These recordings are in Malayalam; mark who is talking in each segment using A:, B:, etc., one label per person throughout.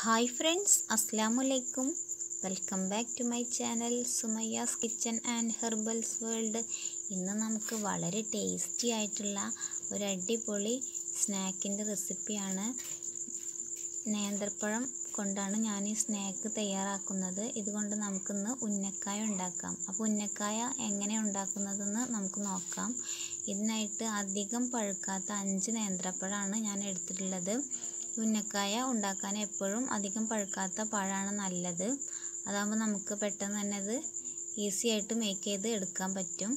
A: ഹായ് ഫ്രണ്ട്സ് അസ്സാം വലൈക്കും welcome back to my channel Sumayya's kitchen and herbals world ഇന്ന് നമുക്ക് വളരെ ടേസ്റ്റി ആയിട്ടുള്ള ഒരു അടിപൊളി സ്നാക്കിൻ്റെ റെസിപ്പിയാണ് നേന്ത്രപ്പഴം കൊണ്ടാണ് ഞാൻ ഈ സ്നാക്ക് തയ്യാറാക്കുന്നത് ഇതുകൊണ്ട് നമുക്കിന്ന് ഉന്നക്കായ ഉണ്ടാക്കാം അപ്പോൾ ഉന്നക്കായ എങ്ങനെ ഉണ്ടാക്കുന്നതെന്ന് നമുക്ക് നോക്കാം ഇതിനായിട്ട് അധികം പഴുക്കാത്ത അഞ്ച് നേന്ത്രപ്പഴമാണ് ഞാൻ എടുത്തിട്ടുള്ളത് ഉന്നക്കായ ഉണ്ടാക്കാൻ എപ്പോഴും അധികം പഴുക്കാത്ത പഴമാണ് നല്ലത് അതാകുമ്പോൾ നമുക്ക് പെട്ടെന്ന് തന്നെ അത് ഈസി ആയിട്ട് മേക്ക് ചെയ്ത് എടുക്കാൻ പറ്റും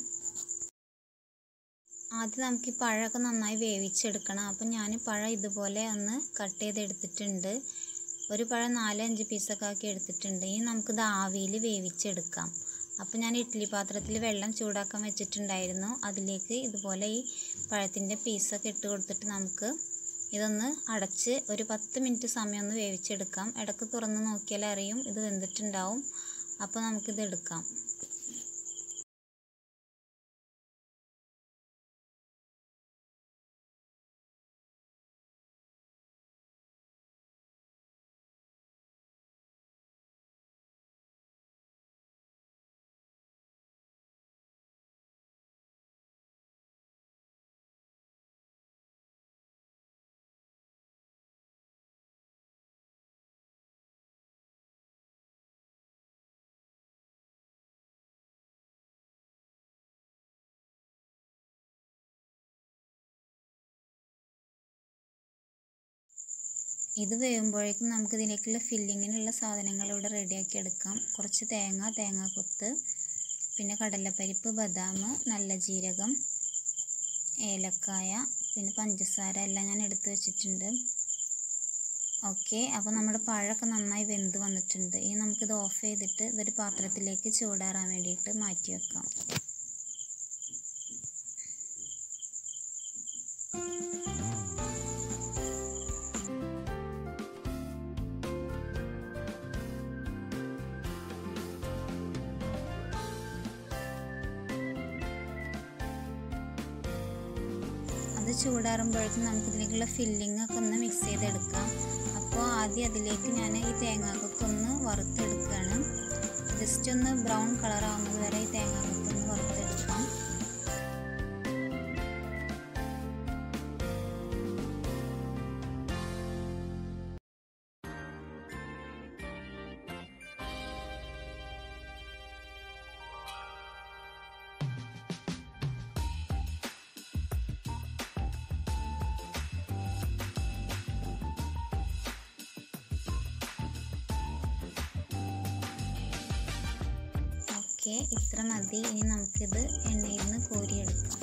A: ആദ്യം നമുക്ക് ഈ പഴമൊക്കെ നന്നായി വേവിച്ചെടുക്കണം അപ്പം ഞാൻ പഴം ഇതുപോലെ ഒന്ന് കട്ട് ചെയ്തെടുത്തിട്ടുണ്ട് ഒരു പഴം നാല് അഞ്ച് പീസൊക്കെ ആക്കി എടുത്തിട്ടുണ്ട് ഇനി നമുക്കിത് ആവിയിൽ വേവിച്ചെടുക്കാം അപ്പോൾ ഞാൻ ഇഡ്ഡലി പാത്രത്തിൽ വെള്ളം ചൂടാക്കാൻ വെച്ചിട്ടുണ്ടായിരുന്നു അതിലേക്ക് ഇതുപോലെ ഈ പഴത്തിൻ്റെ പീസൊക്കെ ഇട്ട് കൊടുത്തിട്ട് നമുക്ക് ഇതൊന്ന് അടച്ച് ഒരു പത്ത് മിനിറ്റ് സമയം ഒന്ന് വേവിച്ചെടുക്കാം ഇടയ്ക്ക് തുറന്ന് നോക്കിയാൽ അറിയും ഇത് വെന്തിട്ടുണ്ടാവും അപ്പോൾ നമുക്കിത് എടുക്കാം ഇത് വേകുമ്പോഴേക്കും നമുക്ക് ഇതിലേക്കുള്ള ഫില്ലിങ്ങിനുള്ള സാധനങ്ങൾ ഇവിടെ റെഡിയാക്കി എടുക്കാം കുറച്ച് തേങ്ങ തേങ്ങാക്കൊത്ത് പിന്നെ കടലപ്പരിപ്പ് ബദാം നല്ല ജീരകം ഏലക്കായ പിന്നെ പഞ്ചസാര എല്ലാം ഞാൻ എടുത്തു വെച്ചിട്ടുണ്ട് ഓക്കെ അപ്പോൾ നമ്മുടെ പഴമൊക്കെ നന്നായി വെന്ത് വന്നിട്ടുണ്ട് ഇനി നമുക്കിത് ഓഫ് ചെയ്തിട്ട് ഇതൊരു പാത്രത്തിലേക്ക് ചൂടാറാൻ വേണ്ടിയിട്ട് മാറ്റി വെക്കാം അത് ചൂടാറുമ്പോഴേക്കും നമുക്ക് ഇതിലേക്കുള്ള ഫില്ലിംഗ് ഒക്കെ ഒന്ന് മിക്സ് ചെയ്തെടുക്കാം അപ്പോൾ ആദ്യം അതിലേക്ക് ഞാൻ ഈ തേങ്ങാക്കൊത്തൊന്ന് വറുത്തെടുക്കുകയാണ് ജസ്റ്റ് ഒന്ന് ബ്രൗൺ കളർ ആവുന്നത് വരെ ഈ തേങ്ങാക്കൊത്തൊന്ന് വറുത്തെടുക്കാം ഓക്കെ ഇത്ര മതി ഇനി നമുക്കിത് എണ്ണയിൽ നിന്ന് കോരിയെടുക്കാം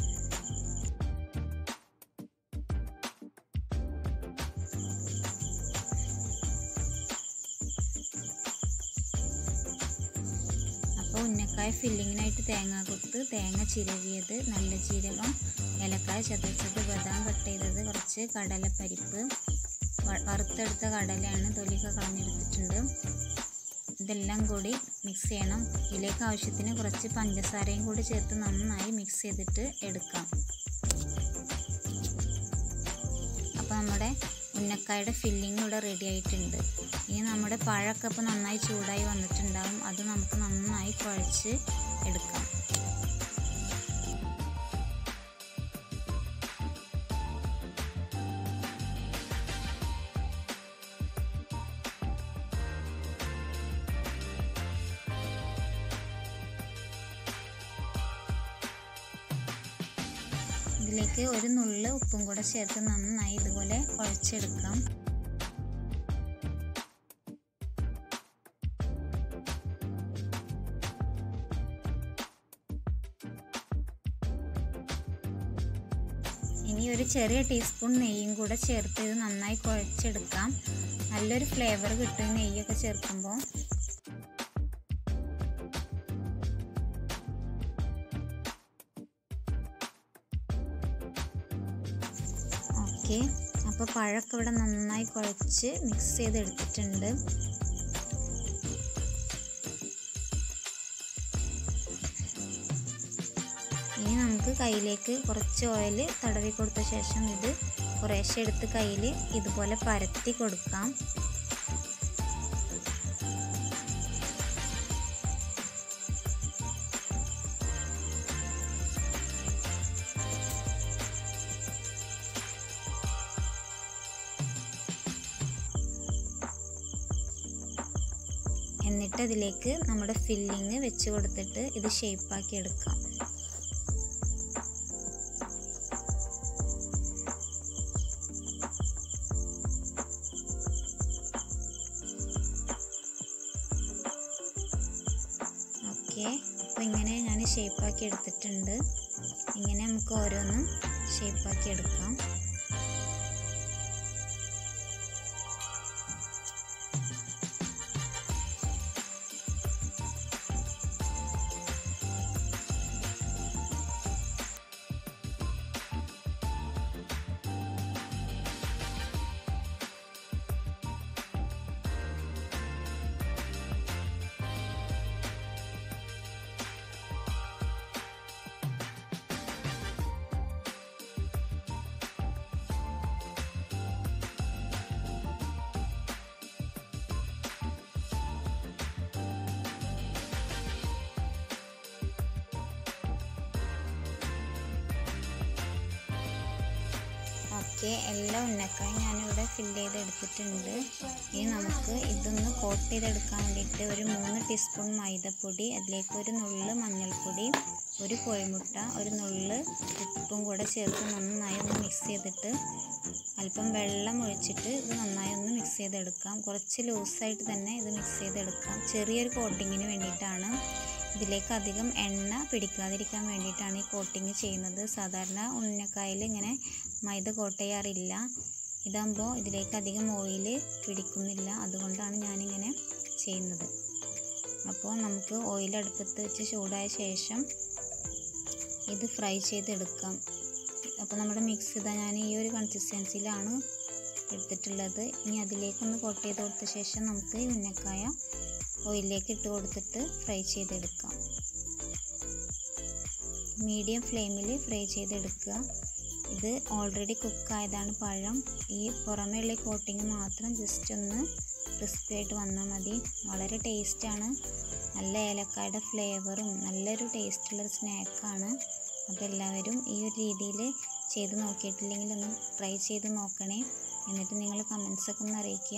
A: അപ്പോൾ ഉന്നക്കായ ഫില്ലിങ്ങിനായിട്ട് തേങ്ങാക്കൊത്ത് തേങ്ങ ചിരവിയത് നല്ല ജീരകം ഏലക്കായ ചതച്ചത് ബദാം കട്ട് ചെയ്തത് കുറച്ച് കടലപ്പരിപ്പ് വറുത്തെടുത്ത കടലയാണ് തൊലിയൊക്കെ കളഞ്ഞെടുത്തിട്ടുണ്ട് ഇതെല്ലാം കൂടി മിക്സ് ചെയ്യണം ഇതിലേക്ക് ആവശ്യത്തിന് കുറച്ച് പഞ്ചസാരയും കൂടി ചേർത്ത് നന്നായി മിക്സ് ചെയ്തിട്ട് എടുക്കാം അപ്പോൾ നമ്മുടെ ഉന്നക്കായുടെ ഫില്ലിംഗ് ഇവിടെ റെഡി ആയിട്ടുണ്ട് ഇനി നമ്മുടെ പഴമൊക്കെ ഇപ്പോൾ നന്നായി ചൂടായി വന്നിട്ടുണ്ടാവും അത് നമുക്ക് നന്നായി കുഴച്ച് എടുക്കാം ഇതിലേക്ക് ഒരു നുള്ള് ഉപ്പും കൂടെ ചേർത്ത് നന്നായി ഇതുപോലെ കുഴച്ചെടുക്കാം ഇനി ഒരു ചെറിയ ടീസ്പൂൺ നെയ്യും കൂടെ ചേർത്ത് ഇത് നന്നായി കുഴച്ചെടുക്കാം നല്ലൊരു ഫ്ലേവർ കിട്ടും നെയ്യൊക്കെ ചേർക്കുമ്പോൾ ഓക്കെ അപ്പോൾ പഴമൊക്കെ ഇവിടെ നന്നായി കുഴച്ച് മിക്സ് ചെയ്തെടുത്തിട്ടുണ്ട് ഇനി നമുക്ക് കയ്യിലേക്ക് കുറച്ച് ഓയിൽ തടവി കൊടുത്ത ശേഷം ഇത് കുറേശ്ശെ എടുത്ത് കയ്യിൽ ഇതുപോലെ പരത്തി കൊടുക്കാം എന്നിട്ട് അതിലേക്ക് നമ്മുടെ ഫില്ലിങ് വെച്ച് കൊടുത്തിട്ട് ഇത് ഷേപ്പാക്കി എടുക്കാം ഓക്കെ അപ്പോൾ ഇങ്ങനെ ഞാൻ ഷേപ്പാക്കി എടുത്തിട്ടുണ്ട് ഇങ്ങനെ നമുക്ക് ഓരോന്നും ഷേപ്പാക്കി എടുക്കാം ഓക്കെ എല്ലാ ഉന്നക്കായും ഞാനിവിടെ ഫില്ല് ചെയ്ത് എടുത്തിട്ടുണ്ട് ഇനി നമുക്ക് ഇതൊന്ന് കോട്ട് ചെയ്തെടുക്കാൻ വേണ്ടിയിട്ട് ഒരു മൂന്ന് ടീസ്പൂൺ മൈദപ്പൊടി അതിലേക്ക് ഒരു നുള്ള് മഞ്ഞൾപ്പൊടി ഒരു കോഴിമുട്ട ഒരു നുള്ള് ഉപ്പും കൂടെ ചേർത്ത് നന്നായി ഒന്ന് മിക്സ് ചെയ്തിട്ട് അല്പം വെള്ളം ഒഴിച്ചിട്ട് ഇത് നന്നായി ഒന്ന് മിക്സ് ചെയ്തെടുക്കാം കുറച്ച് ലൂസായിട്ട് തന്നെ ഇത് മിക്സ് ചെയ്തെടുക്കാം ചെറിയൊരു കോട്ടിങ്ങിന് വേണ്ടിയിട്ടാണ് ഇതിലേക്ക് അധികം എണ്ണ പിടിക്കാതിരിക്കാൻ വേണ്ടിയിട്ടാണ് ഈ കോട്ടിങ് ചെയ്യുന്നത് സാധാരണ ഉന്നക്കായിൽ ഇങ്ങനെ മൈദ കോട്ട് ചെയ്യാറില്ല ഇതാകുമ്പോൾ ഇതിലേക്ക് അധികം ഓയിൽ പിടിക്കുന്നില്ല അതുകൊണ്ടാണ് ഞാനിങ്ങനെ ചെയ്യുന്നത് അപ്പോൾ നമുക്ക് ഓയിൽ അടുപ്പത്ത് വെച്ച് ചൂടായ ശേഷം ഇത് ഫ്രൈ ചെയ്തെടുക്കാം അപ്പോൾ നമ്മുടെ മിക്സ് ഇതാ ഞാൻ ഈ ഒരു കൺസിസ്റ്റൻസിയിലാണ് എടുത്തിട്ടുള്ളത് ഇനി അതിലേക്കൊന്ന് കോട്ട് ചെയ്ത് കൊടുത്ത ശേഷം നമുക്ക് ഈ ഉന്നക്കായ ഓയിലിലേക്ക് ഇട്ട് കൊടുത്തിട്ട് ഫ്രൈ ചെയ്തെടുക്കാം മീഡിയം ഫ്ലെയിമിൽ ഫ്രൈ ചെയ്തെടുക്കുക ഇത് ഓൾറെഡി കുക്കായതാണ് പഴം ഈ പുറമേയുള്ള കോട്ടിങ് മാത്രം ജസ്റ്റ് ഒന്ന് ക്രിസ്പി ആയിട്ട് വന്നാൽ മതി വളരെ ടേസ്റ്റാണ് നല്ല ഏലക്കായുടെ ഫ്ലേവറും നല്ലൊരു ടേസ്റ്റുള്ളൊരു സ്നാക്കാണ് അപ്പോൾ എല്ലാവരും ഈ ഒരു രീതിയിൽ ചെയ്ത് നോക്കിയിട്ടില്ലെങ്കിൽ ഒന്ന് ട്രൈ ചെയ്ത് നോക്കണേ എന്നിട്ട് നിങ്ങൾ കമൻസൊക്കെ ഒന്ന് അറിയിക്കുക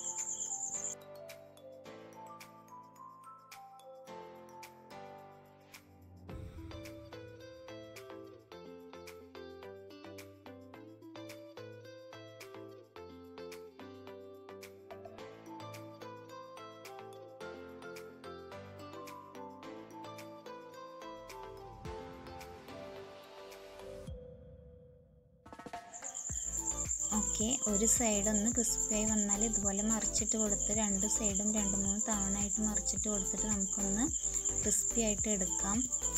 A: ഓക്കെ ഒരു സൈഡ് ഒന്ന് ക്രിസ്പിയായി വന്നാൽ ഇതുപോലെ മറിച്ചിട്ട് കൊടുത്ത് രണ്ട് സൈഡും രണ്ട് മൂന്ന് തവണ ആയിട്ട് മറിച്ചിട്ട് കൊടുത്തിട്ട് നമുക്കൊന്ന് ക്രിസ്പി ആയിട്ട് എടുക്കാം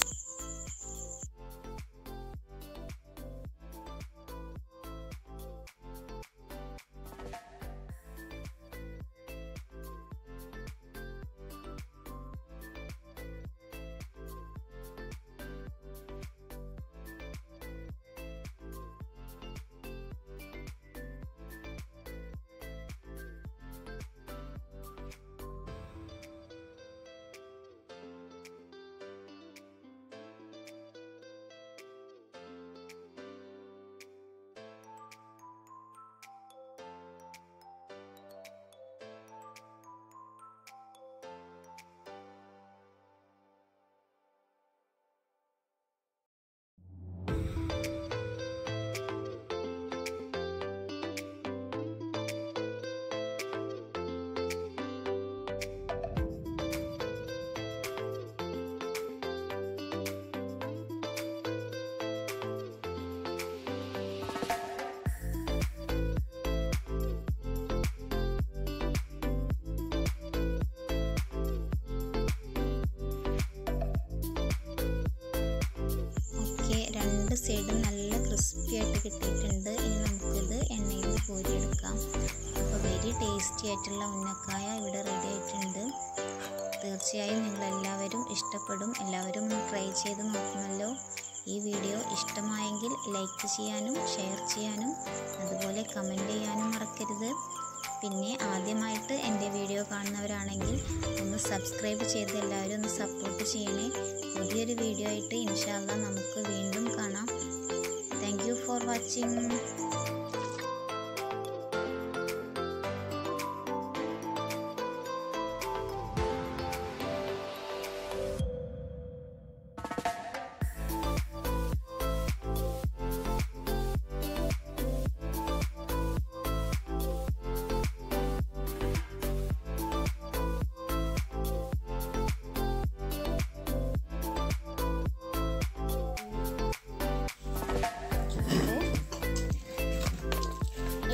A: ഓക്കെ രണ്ട് സൈഡും നല്ല ക്രിസ്പി ആയിട്ട് കിട്ടിയിട്ടുണ്ട് ഇനി നമുക്കിത് എണ്ണയിൽ നിന്ന് കോരിയെടുക്കാം അപ്പോൾ വെരി ടേസ്റ്റി ആയിട്ടുള്ള ഉന്നക്കായ ഇവിടെ റെഡി ആയിട്ടുണ്ട് തീർച്ചയായും നിങ്ങളെല്ലാവരും ഇഷ്ടപ്പെടും എല്ലാവരും ഒന്ന് ട്രൈ ചെയ്ത് നോക്കണമല്ലോ ഈ വീഡിയോ ഇഷ്ടമായെങ്കിൽ ലൈക്ക് ചെയ്യാനും ഷെയർ ചെയ്യാനും അതുപോലെ കമൻറ്റ് ചെയ്യാനും മറക്കരുത് പിന്നെ ആദ്യമായിട്ട് എൻ്റെ വീഡിയോ കാണുന്നവരാണെങ്കിൽ ഒന്ന് സബ്സ്ക്രൈബ് ചെയ്ത് എല്ലാവരും ഒന്ന് സപ്പോർട്ട് ചെയ്യണേ പുതിയൊരു വീഡിയോ ആയിട്ട് ഇൻഷാല്ല നമുക്ക് വീണ്ടും കാണാം താങ്ക് യു ഫോർ വാച്ചിങ്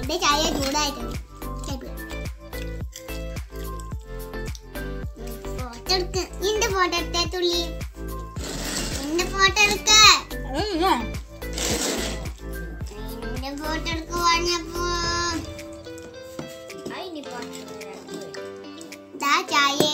B: എന്റെ ചായ ചൂടായിട്ടുണ്ട് ഫോട്ടോ എടുക്ക നിന്റെ ഫോട്ടോ എടുത്തേ തുള്ളി എന്റെ ഫോട്ടോ എടുക്ക എന്റെ ഫോട്ടോ എടുക്ക പറഞ്ഞപ്പോ ദാ ചായ